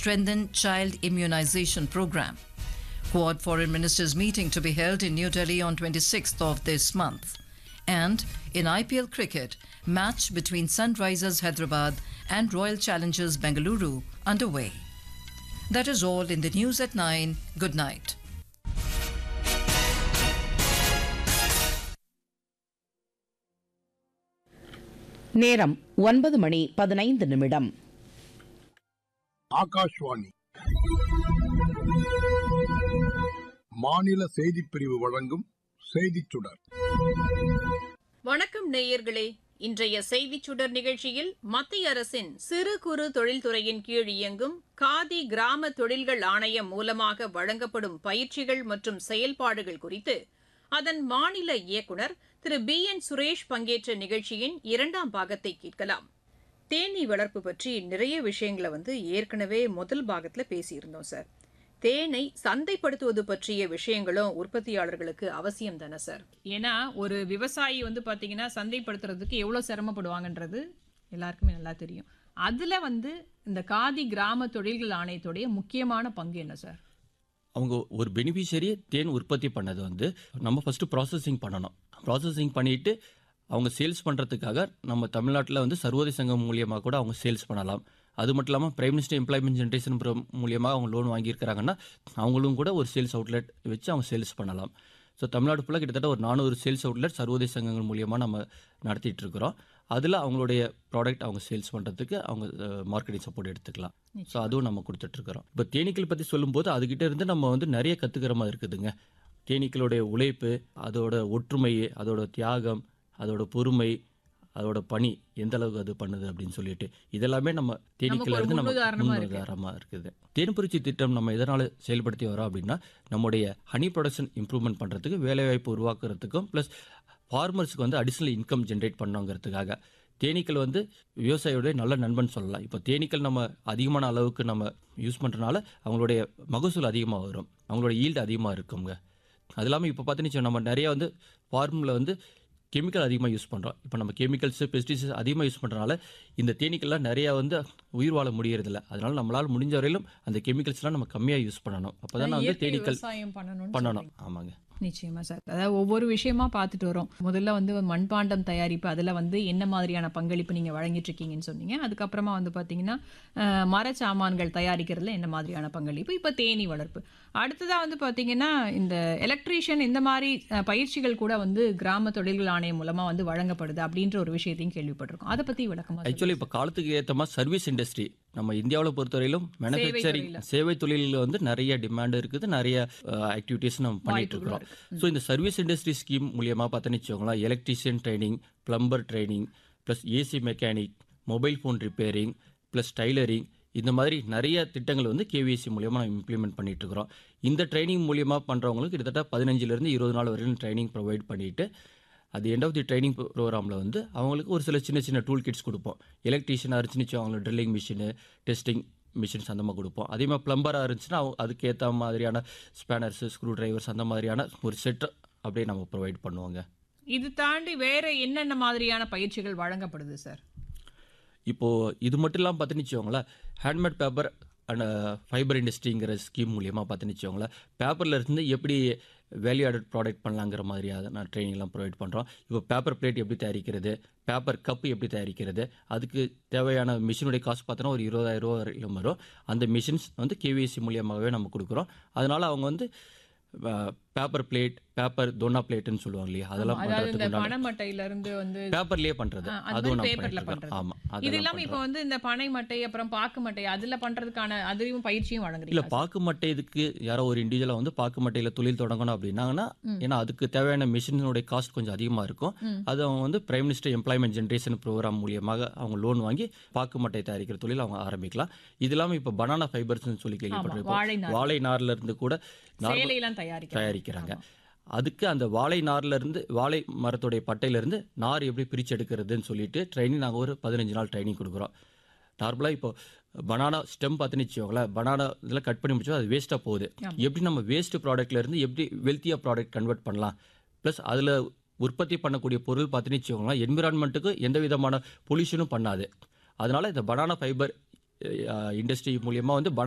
strengthen child immunization program. Quad foreign ministers meeting to be held in New Delhi on 26th of this month. And in IPL cricket, match between Sunrisers Hyderabad and Royal Challengers Bengaluru underway. That is all in the news at 9. Good night. நேரம் ஒன்பது மணி பதினைந்து நிமிடம் ஆகாஷ்வாணி மாநில செய்திப் பிரிவு வழங்கும் செய்திச் சுடர் வணக்கம் நேயர்களே இன்றைய செய்திச் சுடர் நிகழ்ச்சியில் மத்திய அரசின் சிறு குறு தொழில்துறையின் கீழ் இயங்கும் காதி கிராம தொழில்கள் ஆணையம் மூலமாக வழங்கப்படும் பயிற்சிகள் மற்றும் செயல்பாடுகள் குறித்து அதன் மாநில இயக்குநர் திரு பி என் சுரேஷ் பங்கேற்ற நிகழ்ச்சியின் இரண்டாம் பாகத்தை கேட்கலாம் தேனீ வளர்ப்பு பற்றி நிறைய விஷயங்களை வந்து ஏற்கனவே முதல் பாகத்துல பேசியிருந்தோம் சார் தேனை சந்தைப்படுத்துவது பற்றிய விஷயங்களும் உற்பத்தியாளர்களுக்கு அவசியம் தானே சார் ஏன்னா ஒரு விவசாயி வந்து பாத்தீங்கன்னா சந்தைப்படுத்துறதுக்கு எவ்வளவு சிரமப்படுவாங்கன்றது எல்லாருக்குமே நல்லா தெரியும் அதுல வந்து இந்த காதி கிராம தொழில்கள் ஆணையத்துடைய முக்கியமான பங்கு என்ன சார் அவங்க ஒரு பெனிஃபிஷரியை தேன் உற்பத்தி பண்ணது வந்து நம்ம ஃபஸ்ட்டு ப்ராசஸிங் பண்ணணும் ப்ராசஸிங் பண்ணிட்டு அவங்க சேல்ஸ் பண்ணுறதுக்காக நம்ம தமிழ்நாட்டில் வந்து சர்வோதய சங்கம் மூலியமாக கூட அவங்க சேல்ஸ் பண்ணலாம் அது மட்டும் இல்லாமல் பிரைம் மினிஸ்டர் எம்ப்ளாய்மெண்ட் ஜென்ரேஷன் மூலியமாக அவங்க லோன் வாங்கியிருக்கிறாங்கன்னா அவங்களும் கூட ஒரு சேல்ஸ் அவுட்லெட் வச்சு அவங்க சேல்ஸ் பண்ணலாம் ஸோ தமிழ்நாடு ஃபுல்லாக கிட்டத்தட்ட ஒரு நானூறு சேல்ஸ் அவுட்லெட் சர்வோதய சங்கங்கள் மூலியமாக நம்ம நடத்திட்டு இருக்கிறோம் அதில் அவங்களுடைய ப்ராடக்ட் அவங்க சேல்ஸ் பண்ணுறதுக்கு அவங்க மார்க்கெட்டிங் சப்போர்ட் எடுத்துக்கலாம் ஸோ அதுவும் நம்ம கொடுத்துட்ருக்குறோம் இப்போ தேனீக்கள் பற்றி சொல்லும்போது அதுகிட்ட இருந்து நம்ம வந்து நிறைய கற்றுக்கிற மாதிரி இருக்குதுங்க தேனீக்களுடைய உழைப்பு அதோட ஒற்றுமை அதோட தியாகம் அதோட பொறுமை அதோட பணி எந்த அளவுக்கு அது பண்ணுது அப்படின்னு சொல்லிட்டு இதெல்லாமே நம்ம தேனீக்கள் இருந்து நம்ம முன்னுதாரணமா இருக்கு. முன்னுதாரணமாக இருக்குது தேன்புரிச்சி திட்டம் நம்ம எதனால் செயல்படுத்தி வரோம் அப்படின்னா நம்முடைய ஹனி ப்ரொடக்ஷன் இம்ப்ரூவ்மெண்ட் பண்ணுறதுக்கு வேலைவாய்ப்பு உருவாக்குறதுக்கும் ப்ளஸ் ஃபார்மர்ஸ்க்கு வந்து அடிஷ்னல் இன்கம் ஜென்ரேட் பண்ணுங்கிறதுக்காக தேனீக்கள் வந்து விவசாயியோட நல்ல நண்பன் சொல்லலாம் இப்போ தேனீக்கள் நம்ம அதிகமான அளவுக்கு நம்ம யூஸ் பண்ணுறனால அவங்களுடைய மகசூல் அதிகமாக வரும் அவங்களோட ஈல்டு அதிகமாக இருக்குங்க அது இல்லாமல் இப்போ பார்த்தீங்கன்னு நம்ம நிறைய வந்து ஃபார்மில் வந்து கெமிக்கல் அதிகமாக யூஸ் பண்ணுறோம் இப்போ நம்ம கெமிக்கல்ஸு பெஸ்டிசைட்ஸ் அதிகமாக யூஸ் பண்ணுறனால இந்த தேனீக்கள்லாம் நிறையா வந்து உயிர் வாழ முடியறதில்ல அதனால நம்மளால் முடிஞ்ச வரையிலும் அந்த கெமிக்கல்ஸ்லாம் நம்ம கம்மியாக யூஸ் பண்ணணும் அப்போ தான் வந்து இயற்கை தேனீக்கள் விவசாயம் பண்ணணும்னு பண்ணணும் ஆமாங்க நிச்சயமா சார் அதாவது ஒவ்வொரு விஷயமா பார்த்துட்டு வரோம் முதல்ல வந்து மண்பாண்டம் தயாரிப்பு அதில் வந்து என்ன மாதிரியான பங்களிப்பு நீங்கள் வழங்கிட்டு இருக்கீங்கன்னு சொன்னீங்க அதுக்கப்புறமா வந்து பார்த்தீங்கன்னா அஹ், மரச்சாமான்கள் தயாரிக்கிறதுல என்ன மாதிரியான பங்களிப்பு இப்போ தேனீ வளர்ப்பு அடுத்ததாக வந்து பார்த்தீங்கன்னா இந்த எலக்ட்ரீஷியன் இந்த மாதிரி அஹ், பயிற்சிகள் கூட வந்து கிராம தொழில்கள் ஆணையம் மூலமாக வந்து வழங்கப்படுது அப்படின்ற ஒரு விஷயத்தையும் கேள்விப்பட்டிருக்கோம் அதை பற்றி விளக்கமாக ஆக்சுவலி இப்போ காலத்துக்கு ஏற்ற மாதிரி சர்வீஸ் இண்டஸ்ட்ரி நம்ம இந்தியாவில் பொறுத்தவரையிலும் மேனுஃபேக்சரிங் துறையில. சேவை தொழிலில் வந்து நிறைய டிமாண்ட் இருக்குது நிறைய ஆக்டிவிட்டீஸ் நம்ம பண்ணிட்டு இருக்கிறோம் ஸோ இந்த சர்வீஸ் இண்டஸ்ட்ரி ஸ்கீம் மூலியமாக பார்த்தோன்னு வச்சுக்கோங்களேன் electrician training plumber training plus AC mechanic mobile phone repairing plus tailoring இந்த மாதிரி நிறைய திட்டங்கள் வந்து கேவிஎஸ்சி மூலியமாக நம்ம இம்ப்ளிமெண்ட் பண்ணிட்டு இருக்கிறோம் இந்த ட்ரைனிங் மூலியமாக பண்ணுறவங்களுக்கு கிட்டத்தட்ட பதினஞ்சுலேருந்து இருபது நாள் வரையும் ட்ரைனிங் ப்ரொவைட் பண்ணிட்டு அது எண்ட் ஆஃப் தி ட்ரைனிங் ப்ரோக்ராமில் வந்து அவங்களுக்கு ஒரு சில சின்ன சின்ன டூல் கிட்ஸ் கொடுப்போம் எலக்ட்ரீஷியனாக இருந்துச்சு அவங்களுக்கு ட்ரில்லிங் மிஷினு டெஸ்டிங் மிஷின்ஸ் அந்த மாதிரி கொடுப்போம் அதே மாதிரி ப்ளம்பராக இருந்துச்சுன்னா அவங்க அதுக்கேற்ற மாதிரியான ஸ்பேனர்ஸு ஸ்க்ரூ டிரைவர்ஸ் அந்த மாதிரியான ஒரு செட் அப்படியே நம்ம ப்ரொவைட் பண்ணுவோங்க இது தாண்டி வேற என்னென்ன மாதிரியான பயிற்சிகள் வழங்கப்படுது சார் இப்போது இது மட்டும் இல்லாமல் பார்த்துன்னு வச்சுக்கோங்களேன் ஹேண்ட்மேட் பேப்பர் அண்ட் ஃபைபர் இண்டஸ்ட்ரிங்கிற ஸ்கீம் மூலியமாக பார்த்துன்னு வச்சுக்கோங்களேன் பேப்பரில் இருந்து எப்படி வேல்யூ ஆடட் ப்ராடக்ட் பண்ணலாங்கிற மாதிரியாக நான் ட்ரைனிங்லாம் ப்ரொவைட் பண்ணுறோம் இப்போ பேப்பர் பிளேட் எப்படி தயாரிக்கிறது பேப்பர் கப் எப்படி தயாரிக்கிறது அதுக்கு தேவையான மிஷினுடைய காசு பார்த்தோன்னா ஒரு இருபதாயிரம் ரூபா வரையிலும் வரும் அந்த மிஷின்ஸ் வந்து கேவிஎஸ்சி மூலியமாகவே நம்ம கொடுக்குறோம் அதனால் அவங்க வந்து பேப்பர் பிளேட் பேப்பர் தோனா பிளேட்டுன்னு சொல்லுவாங்க இல்லையா அதெல்லாம் அதாவது இந்த பண்ணுறதுக்கு பனைமட்டையில இருந்து வந்து பேப்பர்லேயே பண்ணுறது ஆ, அது அதுவும் மாதிரி நம்ம பேப்பர்ல பண்ணிட்டு இருக்கோம். பண்றது ஆமாம் இது அதெல்லாம் இல்லாம இப்போ வந்து இந்த பனை மட்டை அப்புறம் பாக்கு மட்டை அதுல பண்றதுக்கான அதுவும் பயிற்சியும் இல்ல வழங்குறீங்க பாக்கு மட்டை இதுக்கு யாரோ ஒரு இண்டிவிஜுவலா வந்து பாக்கு மட்டையில தொழில் தொடங்கணும் அப்படின்னாங்கன்னா ஏன்னா அதுக்கு தேவையான மிஷினுடைய காஸ்ட் கொஞ்சம் அதிகமா இருக்கும் அது அவங்க வந்து prime minister employment generation programme மூலியமாக அவங்க லோன் வாங்கி பாக்கு மட்டை தயாரிக்கிற தொழில் அவங்க ஆரம்பிக்கலாம் இது இல்லாம இப்ப பனானா ஃபைபர்ஸ்னு சொல்லி வாழை கேள்விப்பட்டிருக்கோம் நார். வாழை நார்ல இருந்து கூட நார் சேலையெல்லாம் தயாரிக்க தயாரிக்கிறாங்க அதுக்கு அந்த வாழை நார்ல இருந்து வாழை மரத்துடைய பட்டையில இருந்து நார் எப்படி பிரிச்சு எடுக்கிறதுன்னு சொல்லிட்டு ட்ரைனிங் நாங்கள் ஒரு பதினஞ்சு நாள் ட்ரைனிங் கொடுக்குறோம் நார்மலாக இப்போ பனானா ஸ்டெம் பார்த்துன்னு வச்சுக்கோங்களேன் பனானா இதெல்லாம் கட் பண்ணி முடிச்சா அது வேஸ்ட்டாக போகுது எப்படி நம்ம வேஸ்ட் ப்ராடக்ட்ல இருந்து எப்படி வெல்த்தியாக ப்ராடக்ட் கன்வெர்ட் பண்ணலாம் ப்ளஸ் அதில் உற்பத்தி பண்ணக்கூடிய பொருள் பார்த்துன்னு வச்சுக்கோங்களேன் என்விரான்மெண்ட்டுக்கு எந்த விதமான பொல்யூஷனும் பண்ணாது அதனால இந்த பனானா ஃபைபர் இண்டஸ்ட்ரி மூலியமாக வந்து